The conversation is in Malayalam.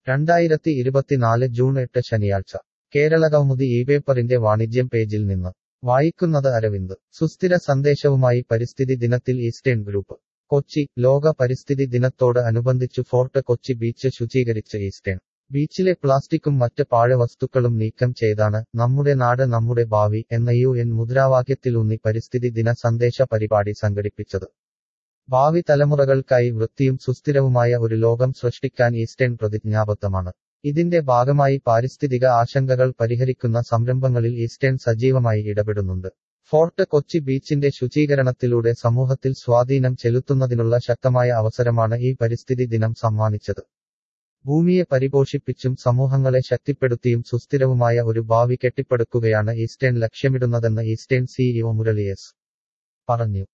രണ്ടായിരത്തി ഇരുപത്തിനാല് ജൂൺ എട്ട് ശനിയാഴ്ച കേരളകൗമുദി ഈ പേപ്പറിന്റെ വാണിജ്യം പേജിൽ നിന്ന് വായിക്കുന്നത് അരവിന്ദ് സുസ്ഥിര സന്ദേശവുമായി പരിസ്ഥിതി ദിനത്തിൽ ഈസ്റ്റേൺ ഗ്രൂപ്പ് കൊച്ചി ലോക പരിസ്ഥിതി ദിനത്തോട് അനുബന്ധിച്ചു ഫോർട്ട് കൊച്ചി ബീച്ച് ശുചീകരിച്ച് ഈസ്റ്റേൺ ബീച്ചിലെ പ്ലാസ്റ്റിക്കും മറ്റ് പാഴ്വസ്തുക്കളും നീക്കം ചെയ്താണ് നമ്മുടെ നാട് നമ്മുടെ ഭാവി എന്ന യു എൻ മുദ്രാവാക്യത്തിലൂന്നി പരിസ്ഥിതി ദിന സന്ദേശ പരിപാടി സംഘടിപ്പിച്ചത് ഭാവി തലമുറകൾക്കായി വൃത്തിയും സുസ്ഥിരവുമായ ഒരു ലോകം സൃഷ്ടിക്കാൻ ഈസ്റ്റേൺ പ്രതിജ്ഞാബദ്ധമാണ് ഇതിന്റെ ഭാഗമായി പാരിസ്ഥിതിക ആശങ്കകൾ പരിഹരിക്കുന്ന സംരംഭങ്ങളിൽ ഈസ്റ്റേൺ സജീവമായി ഇടപെടുന്നുണ്ട് ഫോർട്ട് കൊച്ചി ബീച്ചിന്റെ ശുചീകരണത്തിലൂടെ സമൂഹത്തിൽ സ്വാധീനം ചെലുത്തുന്നതിനുള്ള ശക്തമായ അവസരമാണ് ഈ പരിസ്ഥിതി ദിനം സമ്മാനിച്ചത് ഭൂമിയെ പരിപോഷിപ്പിച്ചും സമൂഹങ്ങളെ ശക്തിപ്പെടുത്തിയും സുസ്ഥിരവുമായ ഒരു ഭാവി കെട്ടിപ്പടുക്കുകയാണ് ഈസ്റ്റേൺ ലക്ഷ്യമിടുന്നതെന്ന് ഈസ്റ്റേൺ സിഇഒ മുരളി എസ് പറഞ്ഞു